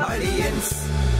Audience.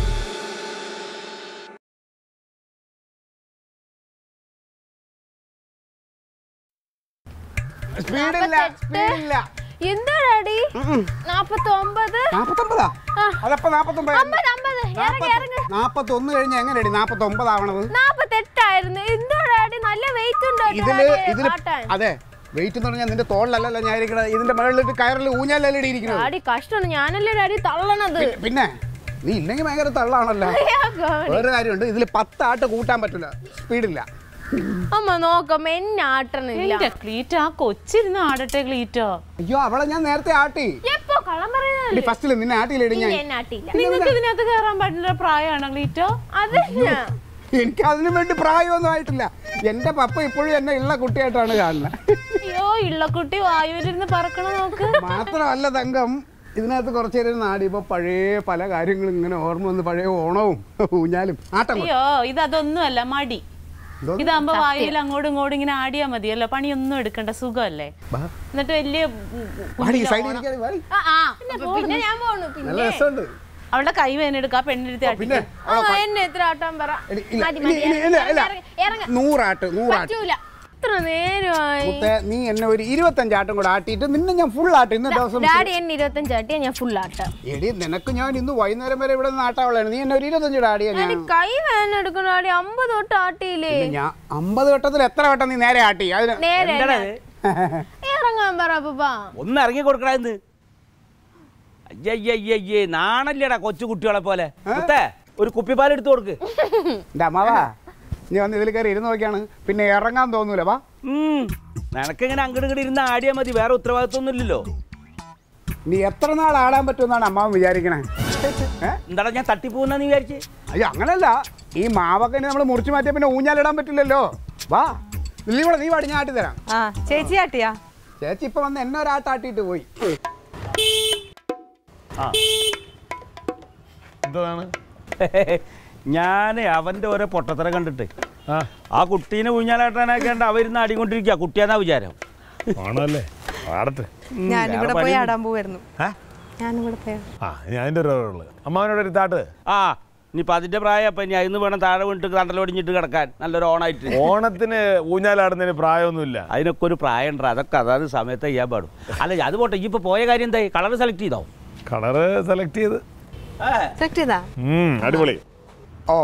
സ്പീഡില്ല സ്പീഡില്ല എന്താടി നാപ്പത്തി ഒമ്പത് നാപ്പത്തൊമ്പതാ ആ. അതപ്പോ നാപ്പത്തൊമ്പത് അമ്പത് അമ്പത് ഇറങ്ങി ഇറങ്ങി നാപ്പത്തൊന്ന് കഴിഞ്ഞ എങ്ങനെയടി നാപ്പത്തൊമ്പതാവണത് നാപ്പത്തെട്ടായിരുന്നു എന്താടി നല്ല വെയിറ്റ് ഉണ്ടോ ഇതില് ഡാഡി ഇതില് കാട്ടാൻ? അതെ വെയിറ്റ് എന്ന് പറഞ്ഞാൽ നിന്റെ തോളിലല്ലല്ലോ ഞാൻ ഇരിക്കണത് ഇതിന്റെ മുകളിലിട്ട് കയറിൽ ഊഞ്ഞാലല്ലേ ഇരിക്കുന്നത് ഡാഡി കഷ്ടമാണ് ഞാനല്ലേ ഡാഡി തള്ളണത് പി- പിന്നെ നീ ഇല്ലെങ്കിൽ ഭയങ്കര തള്ളാണല്ലോ അയ്യോ, ഗോഡി. വേറെ കാര്യമുണ്ട് ഇതിൽ പത്താട്ട് കൂട്ടാൻ പറ്റില്ല സ്പീഡില്ല അമ്മ നോക്കാം എന്നെ ആട്ടണില്ല എന്റെ ക്ലീറ്റ് ആ കൊച്ചിരുന്ന് ആടട്ടെ ക്ലീറ്റോ അയ്യോ അവളെ ഞാൻ നേരത്തെ ആട്ടി എപ്പോ കള്ളം പറയുന്നത് ഫസ്റ്റിൽ നിന്നെ ആട്ടിയിലിടി ഞാൻ എന്നെ ആട്ടിയില്ല നിങ്ങൾക്ക് ഇതിനകത്ത് കയറാൻ പറ്റുന്ന പ്രായമാണോ ക്ലീറ്റോ അത് ഞാൻ എനിക്ക് അതിനു വേണ്ടി പ്രായമൊന്നും ആയിട്ടില്ല എന്റെ പപ്പ ഇപ്പോഴും എന്നെ ഉള്ള കുട്ടിയായിട്ടാണ് കാണുന്നത് അയ്യോ ഇള്ളക്കുട്ടി വായുവിലിരുന്ന് പറക്കണ നോക്ക് മാത്രമല്ല തങ്കം ഇതിനകത്ത് കുറച്ചു നേരം നാടി ഇപ്പൊ പഴയ പല കാര്യങ്ങളും ഇങ്ങനെ ഓർമ്മ വന്ന് പഴയ ഓണവും ഊഞ്ഞാലും ആട്ടം കൊണ്ട്. അയ്യോ ഇത് അതൊന്നുമല്ല മടി എന്തോ? ഇതാകുമ്പോ വായുവിൽ അങ്ങോട്ടും ഇങ്ങോട്ടും ഇങ്ങനെ ആടിയാ മതിയല്ലോ പണിയൊന്നും എടുക്കണ്ട സുഖമല്ലേ ബാ. എന്നിട്ട് വലിയ വാടി, ഈ സൈഡിൽ ഇരിക്കാതെ വാടി. ആ, ആ, അപ്പൊ പിന്നെ ഞാൻ പോണു നല്ല പിന്നെ രസമുണ്ട് അവളുടെ കൈ വേനെടുക്ക പെണ്ണെടുത്ത് പിന്നെ അടിക്കും ആ, എന്നെ എത്ര ആട്ടാൻ പറ ഇല്ല, ഇല്ല, മതി, ഇല്ല, മതി, ഇല്ല, ഇല്ല, ഇല്ല. ഇറങ്ങ്, ഇറങ്ങ്. നൂറാട്ട് നൂറാട്ട് പറ്റൂല ഇത്ര നേരമായി മുത്തേ നീ എന്നെ ഒരു ഇരുപത്തഞ്ചാട്ടും കൂടെ ആട്ടിയിട്ട് നിന്നെ ഞാൻ ഫുൾ ആട്ടും ഇന്ന് ദിവസം ഡാഡി എന്നെ ഇരുപത്തഞ്ച് ആട്ടിയാ ഞാൻ ഫുൾ ആട്ടാം എടി നിനക്ക് ഞാൻ ഇന്ന് വൈകുന്നേരം വരെ ഇവിടെ നിന്ന് ആട്ടാവുള്ളതാണ് നീ എന്നെ ഒരു ഇരുപത്തഞ്ചൂടെ ആടിയാ ഞാൻ ഡാഡി കൈ വേദന എടുക്കണം ഡാഡി അമ്പത് തൊട്ട് ആട്ടിയില്ലേ പിന്നെ ഞാൻ അമ്പത് വട്ടത്തിൽ എത്ര വട്ടം നീ നേരെ ആട്ടി അതിന് നേരെ എന്താടാ അല്ല. ഇത്? ഇറങ്ങാൻ പറ അപ്പൂപ്പാ ഒന്ന് ഇറങ്ങി കൊടുക്കടാ ഇന്ന് അയ്യയ്യയ്യേ നാണല്ലേടാ കൊച്ചു കുട്ടികളെ പോലെ മുത്തേ ഒരു കുപ്പിപ്പാൽ എടുത്തു കൊടുക്ക് എൻ്റെ അമ്മാവാ നീ വന്ന് ഇതിൽ കയറി ഇരുന്ന് നോക്കിയാണ് പിന്നെ ഇറങ്ങാൻ തോന്നൂല വാ ഉം. നിനക്കിങ്ങനെ അങ്ങോട്ട് ഇങ്ങോട്ട് ഇരുന്ന് ആടിയാ മതി വേറെ ഉത്തരവാദിത്വം ഇല്ലല്ലോ നീ എത്ര നാൾ ആടാൻ പറ്റുമെന്നാണ് അമ്മാവൻ വിചാരിക്കണേ ഏ? എന്താടാ ഞാൻ തട്ടിപ്പോകുന്ന നീ വിചാരിച്ച് അയ്യോ അങ്ങനല്ല ഈ മാവൊക്കെ നമ്മൾ മുറിച്ച് മാറ്റിയ പിന്നെ ഊഞ്ഞാലിടാൻ പറ്റില്ലല്ലോ വാ നീ കൂടെ നീ പാടി ഞാൻ ആട്ടി തരാം ആ ചേച്ചി ആട്ടിയാ ചേച്ചി ഇപ്പൊ വന്ന് എന്നെ ഒരാട്ടാട്ടിട്ട് പോയി എന്താണ് ഞാൻ അവന്റെ ഓരോ പൊട്ടത്തരം കണ്ടിട്ട് ആ ആ കുട്ടീനെ ഊഞ്ഞാലാട്ടാനൊക്കെ അവരുന്ന് ആടിക്കൊണ്ടിരിക്കുക കുട്ടിയാന്നാ വിചാരം ആണല്ലേ ആടട്ടെ ഞാനിവിടെ വേറെ പോയി പണിയൊന്നും- ആടാൻ പോവായിരുന്നു ഏ? ഞാനിവിടെ പോയി ആ ഞാൻ അതിൻ്റെ ഒരു ഉള്ളത് അമ്മാവനോട് ഒരു താട്ട് ആ ഇനിയിപ്പോൾ അതിന്റെ പ്രായം അപ്പം ഇനി അതിന്ന് വേണം താഴെ വീണിട്ട് കണ്ടലൊടിഞ്ഞിട്ട് കിടക്കാൻ നല്ലൊരു ഓണായിട്ട് ഓണത്തിന് ഊഞ്ഞാലാടുന്നതിന് പ്രായമൊന്നുമില്ല അതിനൊക്കെ ഒരു പ്രായം ഉണ്ട് അതൊക്കെ അതാത് സമയത്ത് ചെയ്യാൻ പാടും അല്ല അത് പോട്ടെ ഈ ഇപ്പോൾ പോയ കാര്യം എന്തായി കളർ സെലക്ട് ചെയ്തോ കളറ് സെലക്ട് ചെയ്ത് സെലക്ട് ചെയ്താ ഉം, അടിപൊളി ഓ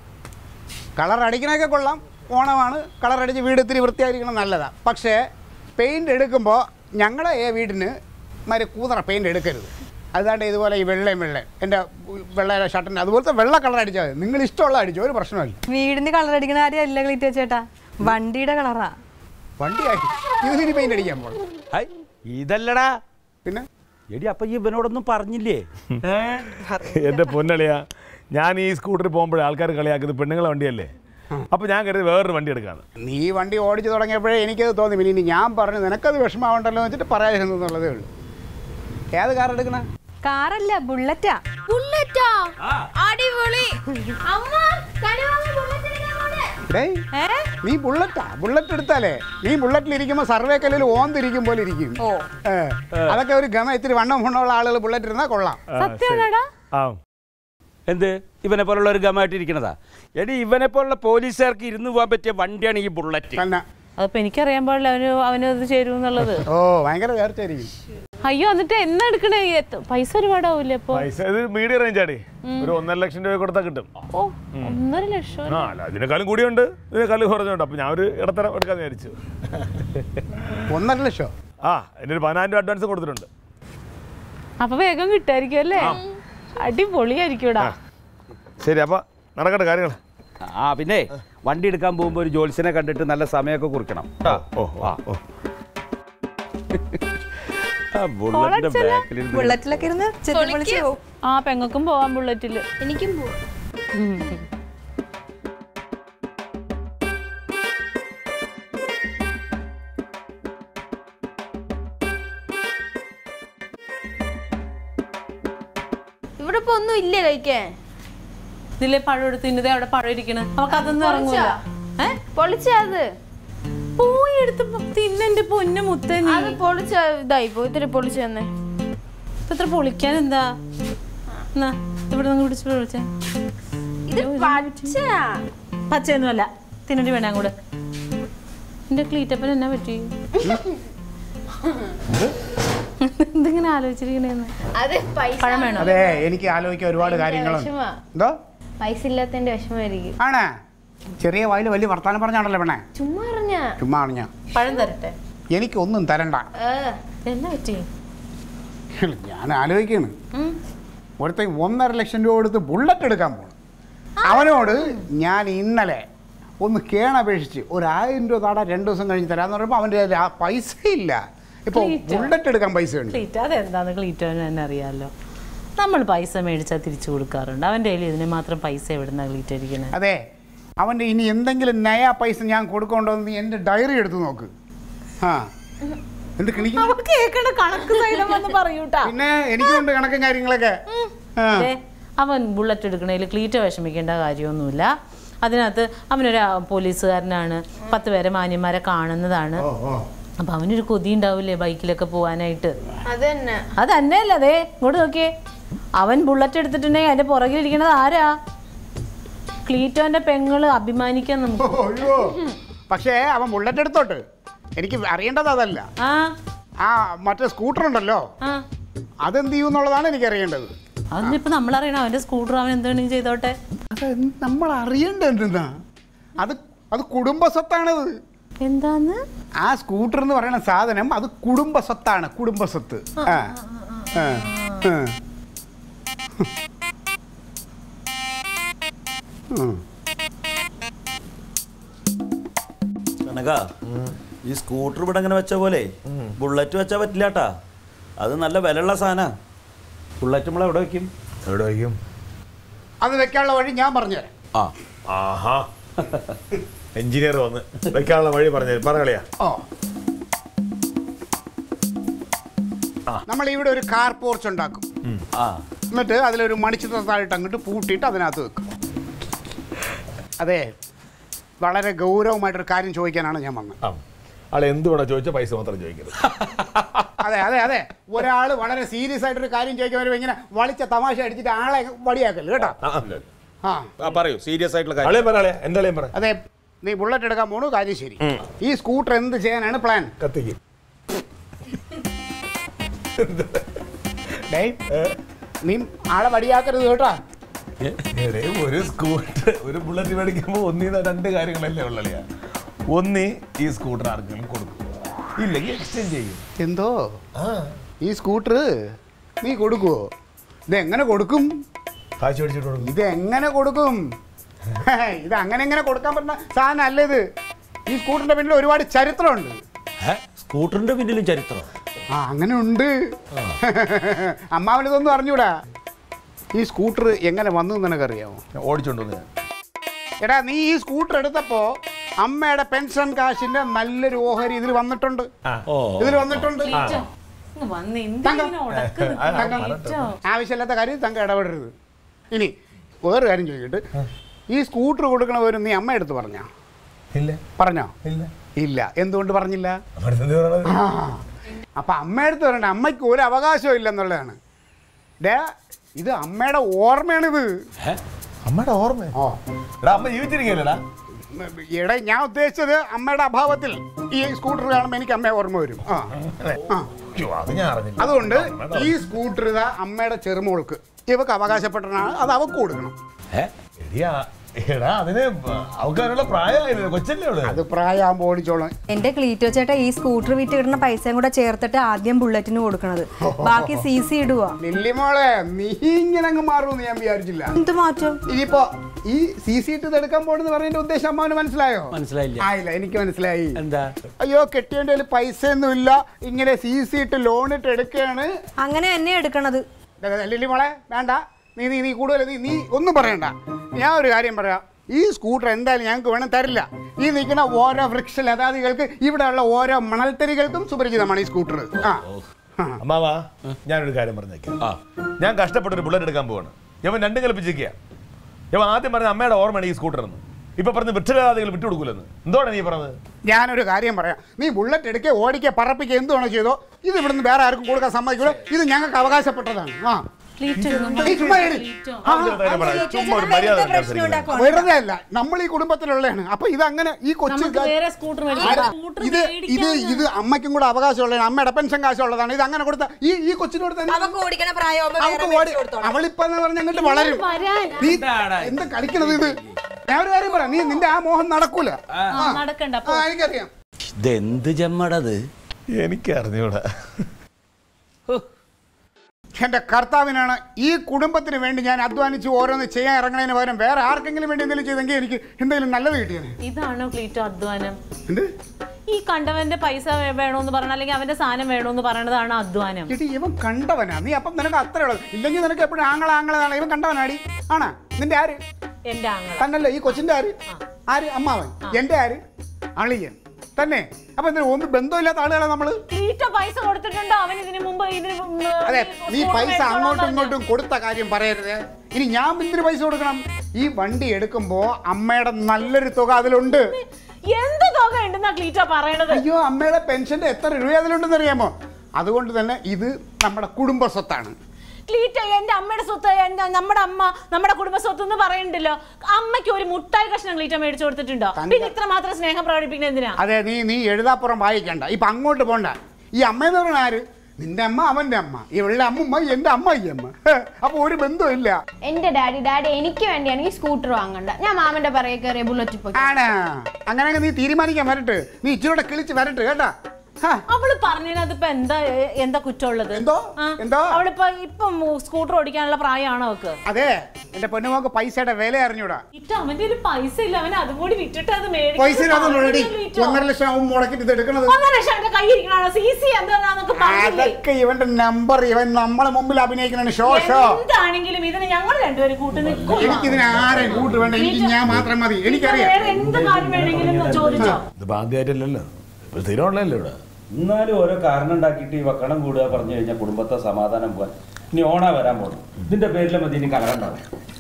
കളർ അടിക്കണൊക്കെ കൊള്ളാം ഓണമാണ് കളർ അടിച്ച് വീട് ഇത്തിരി വൃത്തിയായിരിക്കണം നല്ലതാ പക്ഷേ പെയിൻ്റ് എടുക്കുമ്പോൾ ഞങ്ങളുടെ ഈ വീടിന് മറ്റേ കൂതറ പെയിൻ്റ് എടുക്കരുത് അതാണ്ട് ഇതുപോലെ ഈ വെള്ളയും വെള്ളയും എൻ്റെ വെള്ള ഷർട്ടിൻ്റെ അതുപോലത്തെ വെള്ള കളർ അടിച്ചാൽ മതി നിങ്ങൾ ഇഷ്ടമുള്ള അടിച്ചോ ഒരു പ്രശ്നമില്ല വീടിന് കളർ അടിക്കണ ആരെയും അല്ല ക്ലീറ്റ ചേട്ടാ വണ്ടിയുടെ കളറാ വണ്ടിയായി ഇതിന് പെയിൻ്റ് അടിക്കാൻ പോകണം ഹൈ ഇതല്ലടാ പിന്നെ എടി അപ്പം ഈ ഇവനോടൊന്നും പറഞ്ഞില്ലേ എൻ്റെ പൊന്നളിയാ ഞാൻ ഈ സ്കൂട്ടറിൽ പോകുമ്പോഴേ ആൾക്കാർ കളിയാക്കുന്നത് പെണ്ണുങ്ങളെ വണ്ടിയല്ലേ അപ്പോൾ ഞാൻ കരുതി വേറൊരു വണ്ടി എടുക്കാന്ന് നീ വണ്ടി ഓടിച്ചു തുടങ്ങിയപ്പോഴേ എനിക്കത് തോന്നി പിന്നെ ഇനി ഞാൻ പറഞ്ഞു നിനക്കത് വിഷമാവണ്ടല്ലോ എന്ന് വെച്ചിട്ട് പറയാതിരുന്നു എന്നുള്ളതേ ഉള്ളൂ ഏത് കാർ എടുക്കണ കാറല്ല ബുള്ളറ്റാ ബുള്ളറ്റാ അടിപൊളി അമ്മ കണിവാങ്ങ ബുള്ളറ്റ് എടുക്കാൻ പോണേ. ഡേയ് ഏ നീ ബുള്ളറ്റാ ബുള്ളറ്റ് എടുത്താലേ നീ ബുള്ളറ്റിൽ ഇരിക്കുമ്പോൾ സർവേ കല്ലിൽ ഓന്തിരിക്കും പോലെ ഇരിക്കും ഓ ഏ, അതൊക്കെ ഒരു ഗമ ഇത്തിരി വണ്ണം വണ്ണമുള്ള ആളുകൾ ബുള്ളറ്റ് ഇരുന്നാൽ കൊള്ളാം ആ, ശരി. സത്യമാണോടാ ആ എന്ത് ഇവനെ പോലുള്ള ഒരു ഗമായിട്ട് ഇരിക്കണതാ എടി ഇവനെ പോലുള്ള പോലീസുകാർക്ക് ഇരുന്ന് പോകാൻ പറ്റിയ വണ്ടിയാണ് ഈ ബുള്ളറ്റ് തന്നെ അതിപ്പോ എനിക്കറിയാൻ പാടില്ല അവന് അവനത് ചേരും എന്നുള്ളത് ഓ ഭയങ്കര ചേർച്ചായിരിക്കും അയ്യോ എന്നിട്ട് എന്നാ എടുക്കണേ എത്ര- പൈസ ഒരുപാടാവൂലേ അപ്പൊ പൈസ ഇത് മീഡിയം റേഞ്ച് ആടി ഒരു ഒന്നര ലക്ഷം രൂപ കൊടുത്താൽ കിട്ടും ഓ ഒന്നര ലക്ഷം ആ അല്ല അതിനേക്കാളും കൂടിയുണ്ട് ഇതിനേക്കാളും കുറഞ്ഞുണ്ട് അപ്പോൾ ഞാൻ ഒരു ഇടത്തരം എടുക്കാന്ന് വിചാരിച്ചു ഒന്നര ലക്ഷം ആ എൻ്റെ ഒരു പതിനായിരം രൂപ അഡ്വാൻസ് കൊടുത്തിട്ടുണ്ട് അപ്പൊ വേഗം കിട്ടായിരിക്കും അല്ലേ അടിപൊളിയായിരിക്കൂടാ ശരി അപ്പോൾ നടക്കട്ടെ കാര്യങ്ങൾ ആ പിന്നെ വണ്ടി എടുക്കാൻ പോകുമ്പോൾ ഒരു ജോത്സ്യനെ കണ്ടിട്ട് നല്ല സമയമൊക്കെ കുറിക്കണം കേട്ടോ ഓ ഓ ഓ ആ ബുള്ളറ്റിന്റെ ബാക്കിൽ ബുള്ളറ്റിലൊക്കെ ഇരുന്ന് ചെത്തി പൊളിച്ച് പോവും ആ പെങ്ങക്കും പോവാൻ ബുള്ളറ്റില് എനിക്കും പോവാം ഇവിടെ ഇപ്പൊ ഒന്നും ഇല്ലേ കഴിക്കാൻ ഇതിലെ പഴം എടുത്ത് ഇന്നതേ അവിടെ പഴം ഇരിക്കണ അവക്ക് അതൊന്നും ഇറങ്ങൂല ഏ പൊളിച്ചാ അത് പോയി എടുത്ത് തിന്നെന്റെ പൊന്നു മുത്ത അത് പൊളിച്ച ഇതായി പോയി ഇത്തിരി പൊളിച്ചു തന്നെ ഇത്ര പൊളിക്കാൻ എന്താ എന്നാ ഇവിടെ നിന്ന് പിടിച്ച് വിളിച്ചേ ഇത് പച്ചയാ പച്ചയൊന്നുമല്ല തിന്നടി വേണം അങ്ങോട്ട് എന്റെ ക്ലീറ്റപ്പൻ എന്നാ പറ്റി എന്തിങ്ങനെ ആലോചിച്ചിരിക്കണേന്ന് അത് പൈസ പഴം വേണോ അതെ എനിക്ക് ആലോചിക്കാൻ ഒരുപാട് കാര്യങ്ങളുണ്ട് വിഷമാ. എന്തോ പൈസ ഇല്ലാത്തതിന്റെ വിഷമായിരിക്കും ആണ് ചെറിയ വായിൽ വലിയ വർത്താനം പറഞ്ഞാണല്ലോ പെണ്ണേ ചുമ്മാ അറിഞ്ഞ ചുമ്മാ അറിഞ്ഞ പഴം തരട്ടെ എനിക്കൊന്നും തരണ്ട എന്നാ പറ്റി ഞാൻ ആലോചിക്കാണ് ഒരുത്ത ഒന്നര ലക്ഷം രൂപ കൊടുത്ത് ബുള്ളറ്റ് എടുക്കാൻ പോകണം അവനോട് ഞാൻ ഇന്നലെ ഒന്ന് കേണപേക്ഷിച്ച് ഒരു ആയിരം രൂപ താടാ രണ്ട് ദിവസം കഴിഞ്ഞ് തരാന്ന് പറയുമ്പോൾ അവൻ്റെ കയ്യിൽ ആ പൈസ ഇല്ല ഇപ്പോൾ ക്ലീറ്റോ? ബുള്ളറ്റ് എടുക്കാൻ പൈസ ഉണ്ട് ക്ലീറ്റ അതെന്താന്ന് ക്ലീറ്റോന് തന്നെ അറിയാമല്ലോ നമ്മൾ പൈസ മേടിച്ചാൽ തിരിച്ചു കൊടുക്കാറുണ്ട് അവൻ്റെ കയ്യിൽ ഇതിന് മാത്രം പൈസ എവിടുന്ന ക്ലീറ്റ ഇരിക്കുന്നത് അതെ അവൻ്റെ ഇനി എന്തെങ്കിലും നയാ പൈസ ഞാൻ കൊടുക്കണ്ടോ എന്ന് നീ എൻ്റെ ഡയറി എടുത്ത് നോക്ക് ആ എന്ത് കിണിക്കുന്നു അവൻ കേൾക്കണ കണക്ക് സൈലം വന്ന് പറയൂട്ടാ പിന്നെ എനിക്കുണ്ട് കണക്കും കാര്യങ്ങളൊക്കെ ആ ദേ, അവൻ ബുള്ളറ്റ് എടുക്കണേൽ ക്ലീറ്റ വിഷമിക്കേണ്ട കാര്യമൊന്നുമില്ല അതിനകത്ത് അവനൊരു ആ, പോലീസുകാരനാണ് പത്ത് പേരെ മാന്യന്മാരെ കാണുന്നതാണ് ഓ ഓ അപ്പൊ അവനൊരു കൊതി ഉണ്ടാവില്ലേ ബൈക്കിലൊക്കെ പോവാനായിട്ട് അത് തന്നെ അത് തന്നെയല്ല അതെ ഇങ്ങോട്ട് നോക്കിയേ അവൻ ബുള്ളറ്റ് എടുത്തിട്ടുണ്ടെങ്കിൽ അതിന്റെ പുറകിലിരിക്കണത് ആരാ ക്ലീറ്റോന്റെ പെങ്ങള് അഭിമാനിക്കാൻ നമുക്ക് ഓ, അയ്യോ പക്ഷേ അവൻ ബുള്ളറ്റ് എടുത്തോട്ട് എനിക്ക് അറിയേണ്ടത് അതല്ല ആ ആ മറ്റേ സ്കൂട്ടർ ഉണ്ടല്ലോ ആ അതെന്ത് ചെയ്യും എന്നുള്ളതാണ് എനിക്ക് അറിയേണ്ടത് അതൊന്നും ഇപ്പൊ നമ്മളറിയണം അവന്റെ സ്കൂട്ടർ അവൻ എന്താണ് ചെയ്തോട്ടെ അത് നമ്മൾ അറിയേണ്ടത് എന്തെന്നാ അത് അത് കുടുംബ സ്വത്താണത് എന്താന്ന് ആ സ്കൂട്ടർ എന്ന് പറയുന്ന സാധനം അത് കുടുംബ സ്വത്താണ് കുടുംബ സ്വത്ത് ആ ആ, ആ. ഉം. കനക ഈ സ്കൂട്ടർ ഇവിടെ അങ്ങനെ വെച്ച പോലെ ബുള്ളറ്റ് വെച്ചാൽ പറ്റില്ലാട്ടാ അത് നല്ല വിലയുള്ള സാധന ബുള്ളറ്റ് നമ്മൾ എവിടെ വെക്കും എവിടെ വയ്ക്കും അത് വെക്കാനുള്ള വഴി ഞാൻ പറഞ്ഞുതരാം ആ ആഹാ എഞ്ചിനീയർ വന്ന് വെക്കാനുള്ള വഴി പറഞ്ഞു പറയലയാ ഓ നമ്മൾ ഇവിടെ ഒരു കാർ പോർച്ച് ഉണ്ടാക്കും ആ എന്നിട്ട് അതിലൊരു മണിച്ചിത്രത്താഴിട്ട് അങ്ങോട്ട് പൂട്ടിയിട്ട് അതിനകത്ത് വെക്കും അതെ വളരെ ഗൗരവമായിട്ടൊരു കാര്യം ചോദിക്കാനാണ് ഞാൻ വന്നത് ആ ആളെ എന്ത് വേണം ചോദിച്ചാൽ പൈസ മാത്രം ചോദിക്കരുത് അതെ അതെ അതെ ഒരാൾ വളരെ സീരിയസ് ആയിട്ടൊരു കാര്യം ചോദിക്കാൻ വരുമ്പോൾ ഇങ്ങനെ വളിച്ച തമാശ അടിച്ചിട്ട് ആളെ വടിയാക്കല്ലേ കേട്ടോ ആ, ആ. ആ പറയൂ സീരിയസ് ആയിട്ടുള്ള കാര്യം ആളെയും പറ ആളെ എൻ്റെ ആളെയും പറ അതെ നീ ബുള്ളറ്റ് എടുക്കാൻ പോണു കാര്യം ശരി ഈ സ്കൂട്ടർ എന്ത് ചെയ്യാനാണ് പ്ലാൻ കത്തിക്ക് ഡേയ് നീ ആളെ വടിയാക്കരുത് കേട്ടോ എടേ, ഒരു സ്കൂട്ടർ ഒരു ബുള്ളറ്റ് മേടിക്കുമ്പോൾ ഒന്നിന്ന് രണ്ട് കാര്യങ്ങളല്ലേ ഉള്ളളിയാ ഒന്ന് ഈ സ്കൂട്ടർ ആർക്കെങ്കിലും കൊടുക്കും ഇല്ലെങ്കിൽ എക്സ്ചേഞ്ച് ചെയ്യും എന്തോ ആ ഈ സ്കൂട്ടർ നീ കൊടുക്കുവോ ഇത് എങ്ങനെ കൊടുക്കും കാശ് മേടിച്ചിട്ട് കൊടുക്കും ഇത് എങ്ങനെ കൊടുക്കും ഇത് അങ്ങനെ എങ്ങനെ കൊടുക്കാൻ പറ്റുന്ന സാധനം അല്ല ഇത് ഈ സ്കൂട്ടറിന്റെ പിന്നിൽ ഒരുപാട് ചരിത്രമുണ്ട് സ്കൂട്ടറിന്റെ പിന്നിലും ചരിത്രം ആ അങ്ങനെ ഉണ്ട് അമ്മാവനിതൊന്നും അറിഞ്ഞൂടാ ഈ സ്കൂട്ടർ എങ്ങനെ വന്നു എന്ന് നിനക്കറിയാമോ ഓടിച്ചോണ്ട് വന്ന് ഞാൻ എടാ നീ ഈ സ്കൂട്ടർ എടുത്തപ്പോ അമ്മയുടെ പെൻഷൻ കാശിന്റെ നല്ലൊരു ഓഹരി ഇതിൽ വന്നിട്ടുണ്ട് ഓ ഇതിൽ വന്നിട്ടുണ്ട് ഇങ്ങ് വന്ന് എന്തിങ്ങനെ ഉടക്ക് നിൽക്കുന്നെ? ക്ലീറ്റോ? ആവശ്യമില്ലാത്ത കാര്യം തങ്ക ഇടപെടരുത് ഇനി വേറൊരു കാര്യം ചോദിക്കട്ടെ ഈ സ്കൂട്ടർ കൊടുക്കണവരും നീ അമ്മ എടുത്ത് പറഞ്ഞോ ഇല്ല പറഞ്ഞോ ഇല്ല ഇല്ല എന്തുകൊണ്ട് പറഞ്ഞില്ല അവിടെ എന്ത് പറയണത് ആ അപ്പൊ അമ്മ എടുത്ത് പറയണ്ട അമ്മയ്ക്ക് ഒരു അവകാശവും ഇല്ലെന്നുള്ളതാണ് ഡേ ഇത് അമ്മയുടെ ഓർമ്മയാണിത് അമ്മയുടെ ഓർമ്മ ഓ എടാ അമ്മ ജീവിച്ചിരിക്കല്ലേടാ എടാ ഞാൻ ഉദ്ദേശിച്ചത് അമ്മയുടെ അഭാവത്തിൽ ഈ സ്കൂട്ടർ കാണുമ്പോൾ എനിക്ക് അമ്മയെ ഓർമ്മ വരും ആ ആ അയ്യോ, അത് ഞാൻ അറിഞ്ഞില്ല അതുകൊണ്ട് ഈ സ്കൂട്ടർ ഇതാ അമ്മയുടെ ചെറുമോൾക്ക് ഇവക്ക് അവകാശപ്പെട്ടതാണ് അത് അവക്ക് കൊടുക്കണം എടിയാ എടാ അതിന് അവൾക്ക് അതിനുള്ള പ്രായമായില്ലേ കൊച്ചല്ലേ അവള് അത് പ്രായമാകുമ്പോൾ ഓടിച്ചോളാം എന്റെ ക്ലീറ്റോ ചേട്ടാ ഈ സ്കൂട്ടർ വിറ്റ് കിട്ടുന്ന പൈസയും കൂടെ ചേർത്തിട്ട് ആദ്യം ബുള്ളറ്റിന് കൊടുക്കണത് ബാക്കി സി സി ഇടുക ലില്ലിമോളെ നീ ഇങ്ങനെ അങ്ങ് മാറുമെന്ന് ഞാൻ വിചാരിച്ചില്ല എന്ത് മാറ്റം ഇനിയിപ്പോ ഈ സി സി ടി എടുക്കാൻ പോണെന്ന് പറഞ്ഞതിന്റെ ഉദ്ദേശം അമ്മാവന് മനസ്സിലായോ മനസ്സിലായില്ല ആയില്ല എനിക്ക് മനസ്സിലായി എന്താ അയ്യോ കെട്ടിയതിന്റെ കയ്യിൽ പൈസ ഒന്നുമില്ല ഇങ്ങനെ സി സി ഇട്ട് ലോൺ ഇട്ട് എടുക്കുകയാണ് അങ്ങനെ എന്നെ എടുക്കണത് ലില്ലി മോളെ വേണ്ട നീ നീ നീ കൂടുതൽ നീ നീ ഒന്നും പറയണ്ട ഞാൻ ഒരു കാര്യം പറയാം ഈ സ്കൂട്ടർ എന്തായാലും ഞങ്ങൾക്ക് വേണം തരില്ല ഈ നിൽക്കുന്ന ഓരോ വൃക്ഷ ലതാദികൾക്ക് ഇവിടെയുള്ള ഓരോ മണൽത്തരികൾക്കും സുപരിചിതമാണ് ഈ സ്കൂട്ടർ ആ ആ. അമ്മാവാ ഞാനൊരു കാര്യം പറഞ്ഞേക്കാം ആ ഞാൻ കഷ്ടപ്പെട്ട് ഒരു ബുള്ളറ്റ് എടുക്കാൻ പോവാണ് ഇവൻ രണ്ടും കൽപ്പിച്ചിരിക്കുക ഇവൻ ആദ്യം പറഞ്ഞ അമ്മയുടെ ഓർമ്മയാണ് ഈ സ്കൂട്ടർ എന്ന് ഇപ്പൊ പറഞ്ഞ് വൃക്ഷലാദികൾ വിട്ടുകൊടുക്കൂലെന്ന് എന്തുവാണ് നീ പറഞ്ഞത് ഞാനൊരു കാര്യം പറയാം നീ ബുള്ളറ്റ് എടുക്കുക ഓടിക്കുക പറപ്പിക്കുക എന്തുവാണോ ചെയ്തോ ഇത് ഇവിടുന്ന് വേറെ ആർക്കും കൊടുക്കാൻ സമ്മതിക്കില്ല ഇത് ഞങ്ങൾക്ക് അവകാശപ്പെട്ടതാണ് ആ ക്ലീറ്റോ ഇരുന്നോ. ഏയ്, ചുമ്മാ ഇരി. ക്ലീറ്റോ. ആ, ചുമ്മാ ഒരു മര്യാദ സംസാരിക്കുന്നത്. വെറുതെ അല്ല നമ്മൾ ഈ കുടുംബത്തിലുള്ളതാണ് അപ്പൊ ഇതങ്ങനെ ഈ കൊച്ചു നമുക്ക് വേറെ സ്കൂട്ടർ ആരാ? മേടിക്കാം സ്കൂട്ടർ ഇത് ഇത് ഇത് അമ്മയ്ക്കും കൂടെ അവകാശമുള്ളതാണ് അമ്മയുടെ പെൻഷൻ കാശുള്ളതാണ് ഇത് അങ്ങനെ കൊടുത്ത ഈ ഈ കൊച്ചിനോട് തന്നെ അവക്ക് ഓടിക്കണ പ്രായമാകുമ്പോ വേറെ അവൾക്ക് മേടിച്ച് ഓടി കൊടുത്തോളാം. അവളിപ്പോ എന്ന് പറഞ്ഞ അങ്ങോട്ട് വളരും നീ എന്താ കളിക്കണത് ഇത് ഞാൻ ഒരു കാര്യം പറയാം നീ നിന്റെ ആ മോഹം നടക്കൂല ആ. നടക്കണ്ട ആ എനിക്കറിയാം ഇതെന്ത് ജമ്മടത് എനിക്ക് അറിഞ്ഞൂടാ എന്റെ കർത്താവിനാണ് ഈ കുടുംബത്തിന് വേണ്ടി ഞാൻ അധ്വാനിച്ച് ഓരോന്ന് ചെയ്യാൻ ഇറങ്ങണതിന് പകരം വേറെ ആർക്കെങ്കിലും വേണ്ടി എന്തെങ്കിലും ചെയ്തെങ്കിൽ എനിക്ക് എന്തെങ്കിലും നല്ലത് കിട്ടിയത് ഇതാണോ ക്ലീറ്റോ അധ്വാനം എന്ത് ഈ കണ്ടവന്റെ പൈസ വേ- വേണോന്ന് പറയണ അല്ലെങ്കിൽ അവന്റെ സാധനം വേണോന്ന് പറയണതാണ് അധ്വാനം എടി ഇവൻ കണ്ടവനാ നീ അപ്പം നിനക്ക് അത്രേ ഉള്ളത് ഇല്ലെങ്കിൽ നിനക്ക് എപ്പോഴും ആങ്ങള ആങ്ങളതാണ് ഇവൻ കണ്ടവനാടി ആണാ നിന്റെ ആര് എന്റെ ആങ്ങള തന്നല്ലേ ഈ കൊച്ചിന്റെ ആര് ആര് അമ്മാവൻ എന്റെ ആര് അളിയൻ തന്നെ അപ്പൊ എന്തിനാ ഒന്നും ബന്ധമില്ലാത്ത ആളുകളെ നമ്മള് ക്ലീറ്റോ പൈസ കൊടുത്തിട്ടുണ്ടോ അവൻ ഇതിനു മുമ്പ് ഇതിന് മുമ്പ് അതെ നീ സ്കൂട്ടർ പൈസ മേടിച്ചോളാൻ അങ്ങോട്ടും പറഞ്ഞു. ഇങ്ങോട്ടും കൊടുത്ത കാര്യം പറയരുത് ഇനി ഞാൻ എന്തിന് പൈസ കൊടുക്കണം ഈ വണ്ടി എടുക്കുമ്പോ അമ്മയുടെ നല്ലൊരു തുക അതിലുണ്ട് എന്ത് തുക ഉണ്ടെന്നാ ക്ലീറ്റോ പറയണത് അയ്യോ അമ്മയുടെ പെൻഷന്റെ എത്ര രൂപ അതിലുണ്ടെന്ന് അറിയാമോ അതുകൊണ്ട് തന്നെ ഇത് നമ്മുടെ കുടുംബ സ്വത്താണ് ക്ലീറ്റോ എന്റെ അമ്മയുടെ സ്വത്ത് എന്റെ നമ്മുടെ അമ്മ നമ്മുടെ കുടുംബ സ്വത്ത് എന്ന് പറയണ്ടല്ലോ അമ്മയ്ക്ക് ഒരു മുട്ടായി കഷ്ണം ക്ലീറ്റോ മേടിച്ചു കൊടുത്തിട്ടുണ്ടോ പിന്നെ ഇത്ര മാത്രം സ്നേഹം പ്രകടിപ്പിക്കുന്ന എന്തിനാ അതെ നീ നീ എഴുതാപ്പുറം വായിക്കണ്ട ഇപ്പൊ അങ്ങോട്ട് പോണ്ട ഈ അമ്മയെന്ന് പറഞ്ഞ ആര് നിന്റെ അമ്മ അവന്റെ അമ്മ ഇവളുടെ അമ്മമ്മ എന്റെ അമ്മായി അമ്മ അപ്പൊ ഒരു ബന്ധമില്ല എന്റെ ഡാഡി ഡാഡി എനിക്ക് വേണ്ടിയാണ് ഈ സ്കൂട്ടർ വാങ്ങണ്ട ഞാൻ മാമന്റെ പറയെ കയറിയ ബുള്ളറ്റിൽ പോയി ആണ് അങ്ങനെയൊക്കെ നീ തീരുമാനിക്കാൻ വരട്ടെ നീ ഇച്ചിരൂടെ കിളിച്ച് വരട്ടെ കേട്ടാ ഹാ. അവള് പറഞ്ഞതിനകത്ത് ഇപ്പൊ എന്താ എ- എന്താ കുറ്റമുള്ളത് എന്തോ? ആ? എന്തോ? അവളിപ്പോ ഇപ്പം സ്കൂട്ടർ ഓടിക്കാനുള്ള പ്രായമാണോ അവക്ക് അതെ എന്റെ പൊന്നുമോക്ക് പൈസയുടെ വില അറിഞ്ഞൂടാ ഇറ്റ അവന്റെ ഒരു പൈസ ഇല്ല അവൻ അതും കൂടി വിറ്റിട്ട് അത് പൈസ ഇല്ലാത്തോണ്ട് already മേടിക്കും ഒന്നര ലക്ഷം ആവും മുടക്കിട്ട് ഇത് എടുക്കണത് ഒന്നര ലക്ഷം അവന്റെ കൈ ഇരിക്കണോ സി സി എന്താന്നൊക്കെ പറഞ്ഞില്ലേ അതൊക്കെ ഇവന്റെ നമ്പർ ഇവൻ നമ്മളെ മുമ്പിൽ അഭിനയിക്കണ ഷോ ഷോ എന്താണെങ്കിലും ഇതിന് ഞങ്ങൾ രണ്ടുപേരും കൂട്ടി നിൽക്കും എനിക്കിതിന് ആരെയും കൂട്ട് വേണ്ട എനിക്ക് ഞാൻ മാത്രം മതി എനിക്കറിയാം വേറെ എന്ത് കാര്യം വേണമെങ്കിലും ചോദിച്ചോ ഇതിപ്പോ ആദ്യമായിട്ടല്ലല്ലോ ഒരു സ്ഥിരമുള്ളല്ലോ ഇവിടെ എന്നാലും ഓരോ കാരണം ഉണ്ടാക്കിയിട്ട് ഈ വക്കണം കൂടുക പറഞ്ഞു കഴിഞ്ഞാൽ കുടുംബത്തെ സമാധാനം പോകാൻ ഇനി ഓണാ വരാൻ പോകണം ഇതിന്റെ പേരിൽ മതി ഇനി കലകണ്ടാവും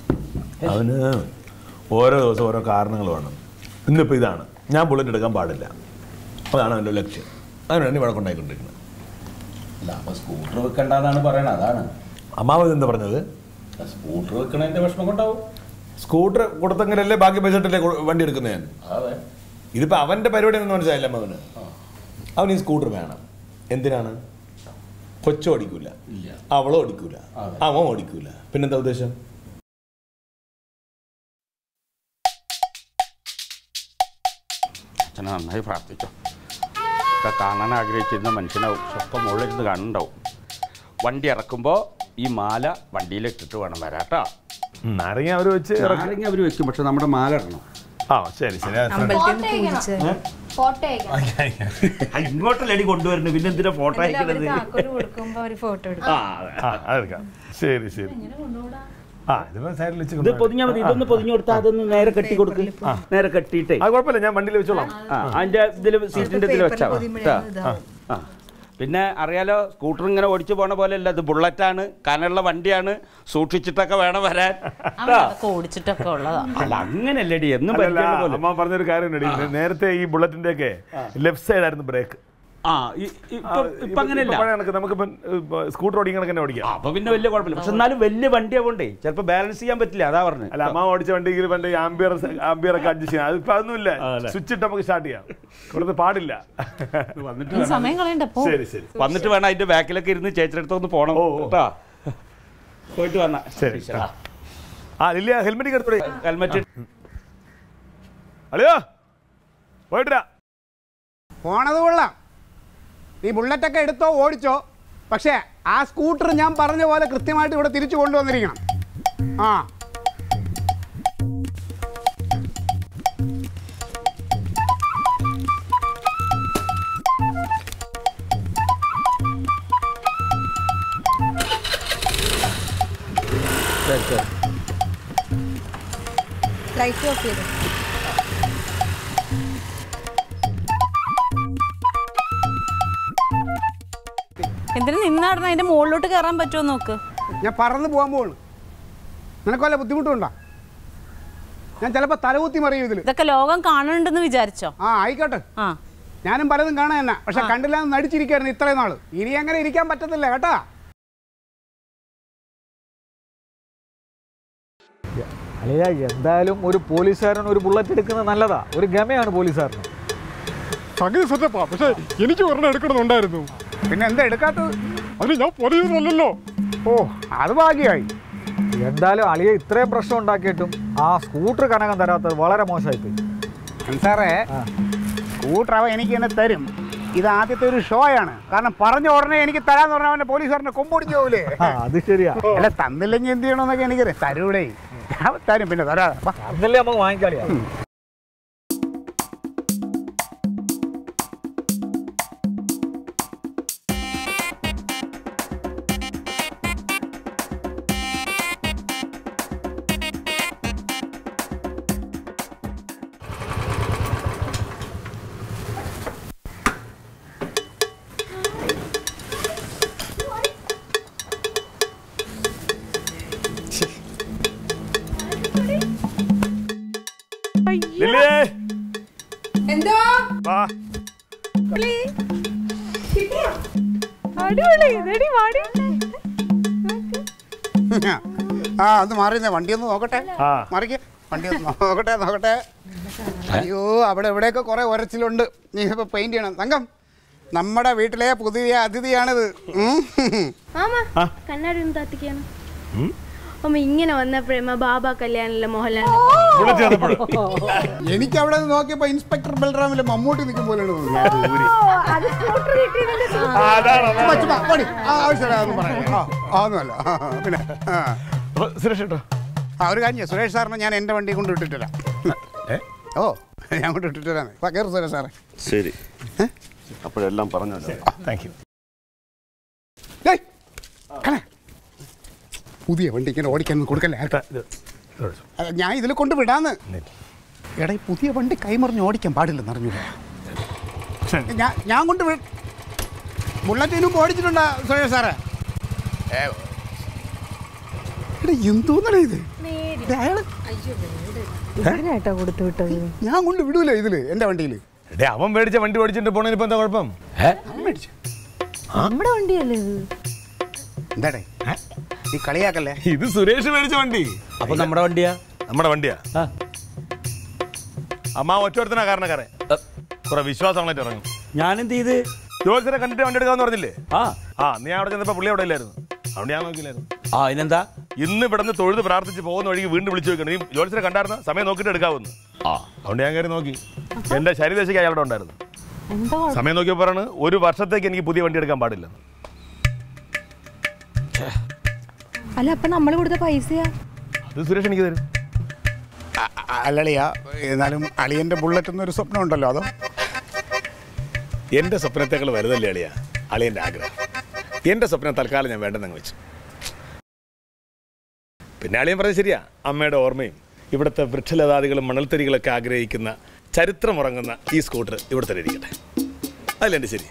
അവന് ഓരോ ദിവസം ഓരോ കാരണങ്ങൾ വേണം ഇന്നിപ്പോൾ ഇതാണ് ഞാൻ ബുള്ളറ്റ് എടുക്കാൻ പാടില്ല അതാണ് അവൻ്റെ ലക്ഷ്യം അതിനാണ് ഇവിടെ കൊണ്ടായിക്കൊണ്ടിരിക്കുന്നത് അല്ല അപ്പൊ സ്കൂട്ടർ വെക്കണ്ടെന്നാണ് പറയണത് അതാണ് അമ്മാവൻ എന്താ പറഞ്ഞത് സ്കൂട്ടർ വെക്കണതിന്റെ വിഷമം കൊണ്ടാവും സ്കൂട്ടർ കൊടുത്തെങ്കിലല്ലേ ബാക്കി പൈസ ഇട്ടല്ലേ കൊ- വണ്ടി എടുക്കുന്നത് ഞാൻ അതെ ഇതിപ്പോൾ അവൻ്റെ പരിപാടി എന്ന് മനസ്സിലായില്ല അമ്മാവന് അവൻ ഈ സ്കൂട്ടർ വേണം എന്തിനാണ് കൊച്ചു ഓടിക്കൂല ഇല്ല അവളും ഓടിക്കൂല അതെ. അവൻ ഓടിക്കൂല പിന്നെന്താ ഉദ്ദേശം അച്ഛനെ നന്നായി പ്രാർത്ഥിച്ചോ ഒക്കെ കാണാൻ ആഗ്രഹിച്ചിരുന്ന മനുഷ്യനാവും പക്ഷെ ഒക്കെ മുകളിലിരുന്ന് കാണുന്നുണ്ടാവും വണ്ടി ഇറക്കുമ്പോൾ ഈ മാല വണ്ടിയിലിട്ടിട്ട് വേണം വരാട്ടോ നാരങ്ങ അവർ വെച്ച് ഇറക്കി ആരെങ്കിലും അവർ വെക്കും പക്ഷെ നമ്മുടെ മാല ഇടണം ആ ശരി ശരി അത് അമ്പലത്തിൽ നിന്ന് പൂജിച്ച് ഫോട്ടോ അയക്കണം ഇങ്ങോട്ടല്ലേ കൊണ്ടുവരുന്നത് പിന്നെ എന്തിനാ ഫോട്ടോ അയക്കണത് താക്കോല് കൊടുക്കുമ്പോ ഒരു ഫോട്ടോ എടുക്കും ആ ആ അതെടുക്കാം ശരി ശരി ആ ഇതിപ്പോ സൈഡിൽ വെച്ച് ഇത് കൊണ്ടുവരാം. പൊതിഞ്ഞാൽ മതി ഇതൊന്ന് പൊതിഞ്ഞു കൊടുത്താൽ അതൊന്ന് നേരെ കെട്ടി കൊടുക്കും നേരെ കെട്ടിയിട്ടേ ആ കുഴപ്പമില്ല ഞാൻ വണ്ടിയിൽ വെച്ചോളാം ആ അതിന്റെ ഇതിൽ സീറ്റിന്റെ ഇതിൽ വെച്ചാൽ മതി പൊതിയുമ്പോഴേ കേട്ടോ. ഇതാവും. ആ പിന്നെ അറിയാലോ സ്കൂട്ടർ ഇങ്ങനെ ഓടിച്ചു പോണ പോലെ അല്ല ഇത് ബുള്ളറ്റാണ് കനുള്ള വണ്ടിയാണ് സൂക്ഷിച്ചിട്ടൊക്കെ വേണം വരാൻ അവൻ കേട്ടോ. അതൊക്കെ ഓടിച്ചിട്ടൊക്കെ ഉള്ളതാ അല്ല അങ്ങനെയല്ലേടി എന്നും അല്ലല്ല, പരിചയമുള്ള പോലെ അമ്മ പറഞ്ഞൊരു കാര്യം ഉണ്ട് നേരത്തെ ഈ ബുള്ളറ്റിന്റെ ഒക്കെ ലെഫ്റ്റ് സൈഡ് ആയിരുന്നു ബ്രേക്ക് ആ ഇ- ഇപ്പൊ ഇപ്പൊ അങ്ങനെയല്ല നമുക്കിപ്പം സ്കൂട്ടർ ഓടിക്കണ തന്നെ ഓടിക്കാം അപ്പൊ പിന്നെ വലിയ കുഴപ്പമില്ല പക്ഷെ എന്നാലും വലിയ വണ്ടി ആവണ്ടേ ചിലപ്പോ ബാലൻസ് ചെയ്യാൻ പറ്റില്ല അതാ പറഞ്ഞു അല്ല അമ്മ ഓടിച്ച വണ്ടിയിൽ പണ്ട് ആംബിയർ ആംബിയർ ഒക്കെ അഡ്ജസ്റ്റ് ചെയ്യാം അതിപ്പോ അതൊന്നുമില്ല ആ, അല്ലേ. സ്വിച്ച് ഇട്ട് നമുക്ക് സ്റ്റാർട്ട് ചെയ്യാം ഇവിടുന്ന് പാടില്ല വന്നിട്ട് ഈ സമയം കളയണ്ട പോ ശരി ശരി വന്നിട്ട് വേണം അതിന്റെ ബാക്കിലൊക്കെ ഇരുന്ന് ചേച്ചിയുടെ അടുത്ത് ഒന്ന് പോണം ഓ, ഓ. കേട്ടോ പോയിട്ട് വന്ന ശരി ആ ഇല്ല ഹെൽമെറ്റ് എടുത്തോടെ ഹെൽമെറ്റ് അളിയോ പോയിട്ടാ പോണത് കൊള്ളാം നീ ബുള്ളറ്റൊക്കെ എടുത്തോ ഓടിച്ചോ പക്ഷേ ആ സ്കൂട്ടർ ഞാൻ പറഞ്ഞ പോലെ കൃത്യമായിട്ട് ഇവിടെ തിരിച്ചു കൊണ്ടുവന്നിരിക്കണം ആ ലൈറ്റ് ഓഫ് ചെയ്തു എന്തിനു നിന്നാടണം അതിന്റെ മുകളിലോട്ട് കയറാൻ പറ്റുമോ നോക്ക് ഞാൻ പറന്ന് പോകാൻ പോവാണ് നിനക്ക് വല്ല ബുദ്ധിമുട്ടുണ്ടോ ഞാൻ ചിലപ്പോൾ തലകുത്തി മറിയും ഇതിൽ ഇതൊക്കെ ലോകം കാണുന്നുണ്ടെന്ന് വിചാരിച്ചോ ആ ആയിക്കോട്ടെ ആ ഞാനും പലതും കാണാൻ തന്നെ പക്ഷെ കണ്ടില്ല എന്ന് നടിച്ചിരിക്കായിരുന്നു ഇത്രയും നാൾ ഇനി അങ്ങനെ ഇരിക്കാൻ പറ്റത്തില്ല കേട്ടാ അളിയ എന്തായാലും ഒരു പോലീസുകാരൻ ഒരു ബുള്ളറ്റ് എടുക്കുന്നത് നല്ലതാ ഒരു ഗമയാണ് പോലീസുകാരന് സംഗതി സെറ്റപ്പാ പക്ഷെ എനിക്ക് ഒരെണ്ണം എടുക്കണമെന്നുണ്ടായിരുന്നു പിന്നെ എന്താ എടുക്കാത്തത് അതിന് ഞാൻ പോലീസല്ലോ ഓ അത് ഭാഗ്യമായി എന്തായാലും അളിയ ഇത്രയും പ്രശ്നം ഉണ്ടാക്കിയിട്ടും ആ സ്കൂട്ടർ കനകം തരാത്തത് വളരെ മോശമായിപ്പോയി സാറേ സ്കൂട്ടർ അവ എനിക്ക് തന്നെ തരും ഇത് ആദ്യത്തെ ഒരു ഷോ ആണ് കാരണം പറഞ്ഞ ഉടനെ എനിക്ക് തരാന്ന് പറഞ്ഞാൽ അവന്റെ പോലീസുകാരനെ കൊമ്പൊടിഞ്ഞു പോകൂലേ ആ അത് ശരിയാ അല്ല തന്നില്ലെങ്കിൽ എന്ത് ചെയ്യണമെന്നൊക്കെ എനിക്കറിയാം തരൂടെ ഞാൻ തരും പിന്നെ തരാ വാ. അന്നല്ലേ നമുക്ക് വാങ്ങിക്കാളിയാ എന്തോ വാ അടിപൊളി ഇതെടി വാടി ആ അത് മാറിയുന്നേ വണ്ടി ഒന്ന് നോക്കട്ടെ മറിക്ക് വണ്ടി ഒന്ന് നോക്കട്ടെ നോക്കട്ടെ അയ്യോ അവിടെ എവിടെയൊക്കെ കുറെ ഉരച്ചിലുണ്ട് നീ ഇപ്പൊ പെയിന്റ് ചെയ്യണം തങ്കം നമ്മുടെ വീട്ടിലെ പുതിയ അതിഥിയാണിത് ഉം. മാമ കണ്ണാടി ഒന്ന് താത്തിക്കാണ് അമ്മ ഇങ്ങനെ വന്നപ്പോഴേ ബാബ കല്യാണിലെ മോഹൻലാൽ എനിക്ക് അവിടെ നിന്ന് നോക്കിയപ്പോ ഇൻസ്പെക്ടർ ബൽറാമിലെ മമ്മൂട്ടി നിൽക്കും പോലെയാണ് തോന്നുന്നത് ചുമ്മാ, ചുമ്മാ, ഓടി. ആ, ആവശ്യമില്ല അതൊന്നും പറയല്ലേ. ആ, ആ, ഒന്നുമല്ല ആ, പിന്നെ ആ. സുരേഷ് കേട്ടോ ആ ഒരു കാര്യം ചെയ്യ്. സുരേഷ് സാറിനെ ഞാൻ എൻ്റെ വണ്ടി കൊണ്ട് വിട്ടിട്ട് വരാം ഓ ഞാൻ കൊണ്ട് വിട്ടിട്ട് വരാം കയറി സുരേഷ് സാറേ ശരി അപ്പോഴെല്ലാം പറഞ്ഞല്ലോ താങ്ക് യു ഏയ്, കണേ. പുതിയ വണ്ടി ഇങ്ങനെ ഓടിക്കാൻ കൊടുക്കല്ലേ അല്ല, ഞാൻ ഇതിൽ കൊണ്ട് വിടാന്ന് എടാ ഈ പുതിയ വണ്ടി കൈമറിഞ്ഞ് ഓടിക്കാൻ പാടില്ലെന്ന് അറിഞ്ഞൂല ഞാൻ ഞാൻ കൊണ്ട് വി ബുള്ളറ്റിനും ഓടിച്ചിട്ടുണ്ടാ സുരേഷ് സാറേ ഏ, എടാ എന്തോന്നടാ ഇത് ഇത് അയാള് ഇതിനായിട്ടാ കൊടുത്തു വിട്ടത് ഞാൻ കൊണ്ട് വിടൂല ഇതില് എൻ്റെ വണ്ടിയിൽ എടേ അവൻ മേടിച്ച വണ്ടി ഓടിച്ചിട്ട് പോണതിന് ഇപ്പൊ എന്താ കുഴപ്പം നമ്മുടെ വണ്ടിയല്ലേ ഇത് എന്താടേ ഈ കളിയാക്കല്ലേ ഇത് സുരേഷ് മേടിച്ച വണ്ടി അപ്പൊ നമ്മുടെ വണ്ടിയാ നമ്മുടെ വണ്ടിയാ അമ്മ ഒറ്റോടത്തിനാ കാരണക്കാരെ കുറെ വിശ്വാസങ്ങളായിട്ട് ഇറങ്ങും ഞാനെന്ത് ചെയ്ത് ജോത്സനെ കണ്ടിട്ട് വണ്ടി എടുക്കാന്ന് പറഞ്ഞില്ലേ ആ ആ നീ അവിടെ ചെന്നപ്പോ പുള്ളി അവിടെ ഇല്ലായിരുന്നു അതുകൊണ്ട് ഞാൻ നോക്കില്ലായിരുന്നു ആ അതിനെന്താ ഇന്ന് ഇവിടുന്ന് തൊഴുത് പ്രാർത്ഥിച്ച് പോകുന്ന വഴിക്ക് വീണ്ടും വിളിച്ചു വെക്കണം നീ ജോത്സനെ കണ്ടായിരുന്ന സമയം നോക്കിയിട്ട് എടുക്കാവുന്നു ആ അതുകൊണ്ട് ഞാൻ കയറി നോക്കി എന്റെ ശരീരദശയ്ക്ക് അയാളുടെ ഉണ്ടായിരുന്നു സമയം നോക്കിയപ്പോൾ പറയാണ് ഒരു വർഷത്തേക്ക് എനിക്ക് പുതിയ വണ്ടി എടുക്കാൻ പാടില്ല അല്ല അപ്പൊ നമ്മൾ കൊടുത്ത പൈസയാ അത് സുരേഷ് എനിക്ക് തരും അല്ലളിയാ എന്നാലും അളിയൻ്റെ ബുള്ളറ്റ് എന്നൊരു സ്വപ്നം ഉണ്ടല്ലോ അതോ എന്റെ സ്വപ്നത്തേക്കാൾ വലുതല്ലേ അളിയ അളിയന്റെ ആഗ്രഹം എന്റെ സ്വപ്നം തൽക്കാലം ഞാൻ വേണ്ടെന്നങ്ങ് വെച്ചു പിന്നെ അളിയൻ പറഞ്ഞത് ശരിയാ അമ്മയുടെ ഓർമ്മയും ഇവിടുത്തെ വൃക്ഷലതാദികളും മണൽത്തരികളൊക്കെ ആഗ്രഹിക്കുന്ന ചരിത്രമുറങ്ങുന്ന ഈ സ്കൂട്ടർ ഇവിടെ തന്നെ ഇരിക്കട്ടെ അതിലെന്റെ ശരി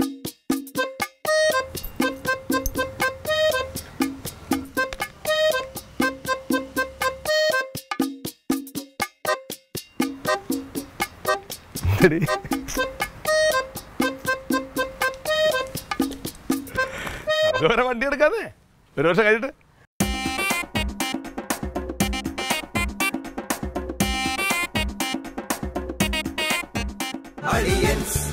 നമുക്ക് വേറെ വണ്ടി എടുക്കാതെ ഒരു വർഷം കഴിഞ്ഞിട്ട് Aliens